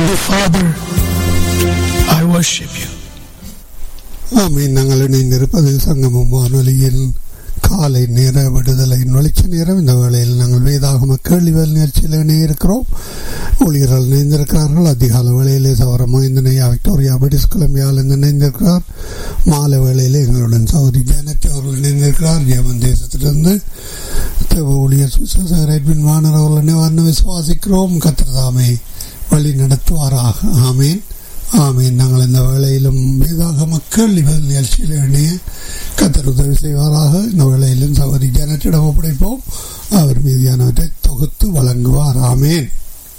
Heavenly Father, I worship you. ஆமீன் நாங்கள் இணைந்திருப்பது சங்கமம் வானொலியில் காலை நேர விடுதலை நொழிச்ச நேரம் இந்த வேளையில் நாங்கள் வேதாகம கேள்விகள் நிகழ்ச்சியில் இணையிருக்கிறோம் ஊழியர்கள் இணைந்திருக்கிறார்கள் அதிகால வேளையிலே சவரமா இந்த நெய்யா விக்டோரியா பிரிட்டிஷ் கொலம்பியாவில் இருந்து இணைந்திருக்கிறார் மாலை வேளையில் எங்களுடன் சௌரி ஜானட் அவர்கள் இணைந்திருக்கிறார் ஜெயமன் தேசத்திலிருந்து தேவ ஊழியர் சுசேகர் எட்வின் வானர் அவர்கள் நிவாரணம் விசுவாசிக்கிறோம் கத்திரதாமே வழி நடத்துவாராக ஆமீன் ஆமீன் நாங்கள் இந்த வேளையிலும் வேதாக மக்கள் இவர் நிகழ்ச்சியில் இணைய கத்தர் உதவி செய்வாராக இந்த வேளையிலும் சவரி ஜனத்திடம் ஒப்படைப்போம் அவர் மீதியானவற்றை தொகுத்து வழங்குவார் ஆமேன்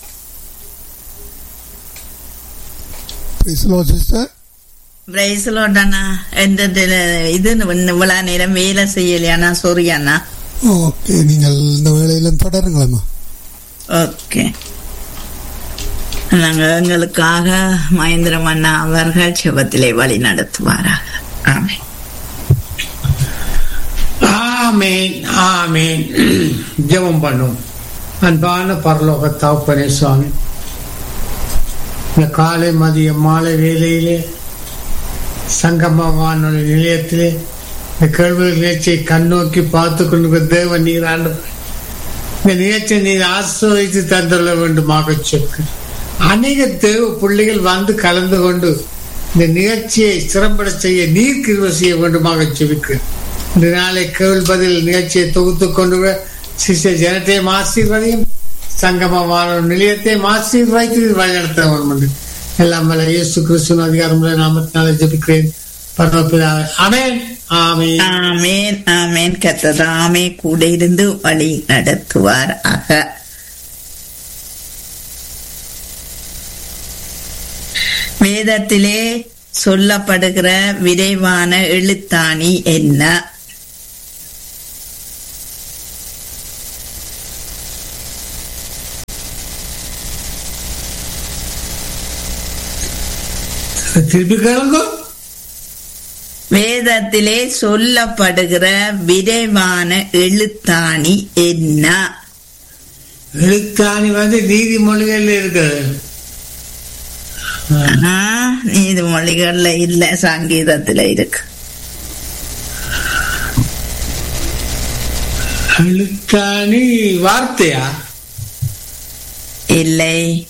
சிஸ்டர் பிரைஸ்லோட்டண்ணா எந்த இது இவ்வளவு நேரம் வேலை செய்யலையாண்ணா சொரியாண்ணா ஓகே நீங்கள் இந்த வேளையிலும் தொடருங்களேம்மா ஓகே நாங்க எங்களுக்காக மகேந்திரம் அண்ணா அவர்கள் செபத்திலே வழி நடத்துவாராக ஆமென் ஆமேன் ஆமேன் ஜெபம் பண்ணும் அன்பான பரலோக தகப்பனே சுவாமி இந்த காலை மதிய மாலை வேலையிலே சங்கம வானொலி நிலையத்திலே இந்த கேள்வி நிகழ்ச்சியை கண்ணோக்கி பார்த்து கொண்டு தேவ நீர் ஆண்டு இந்த நிகழ்ச்சியை நீர் ஆசிர்வதித்து தந்துள்ள வேண்டுமாக சொற்கு அநேக தேவ பிள்ளைகள் வந்து கலந்து கொண்டு இந்த நிகழ்ச்சியை சிறம்பட செய்ய நீர் கிருவ செய்ய வேண்டுமாக செவிக்கிறேன் இந்த நாளை கேள் பதில் நிகழ்ச்சியை தொகுத்து கொண்டு சிஸ்டர் ஜனத்தையும் ஆசீர்வதியும் சங்கமமான நிலையத்தையும் ஆசீர்வதித்து வழிநடத்த வேண்டும் என்று எல்லாம் வல்ல இயேசு கிறிஸ்துவின் அதிகாரம் நாமத்தினால ஜெபிக்கிறேன் பரமபிதாவே அமேன் ஆமேன் ஆமேன் ஆமேன் கத்ததாமே கூட இருந்து வழி நடத்துவார் ஆக வேதத்திலே சொல்லப்படுகிற விரைவான எழுத்தாணி என்ன திருப்பி கேளுங்க வேதத்திலே சொல்லப்படுகிற விரைவான எழுத்தாணி என்ன எழுத்தாணி வந்து நீதிமொழிகள் இருக்குது ஆ, நீதிமொழிகள்ல இல்ல சங்கீதத்துல இருக்கு எழுத்தாணி வார்த்தையா இல்லை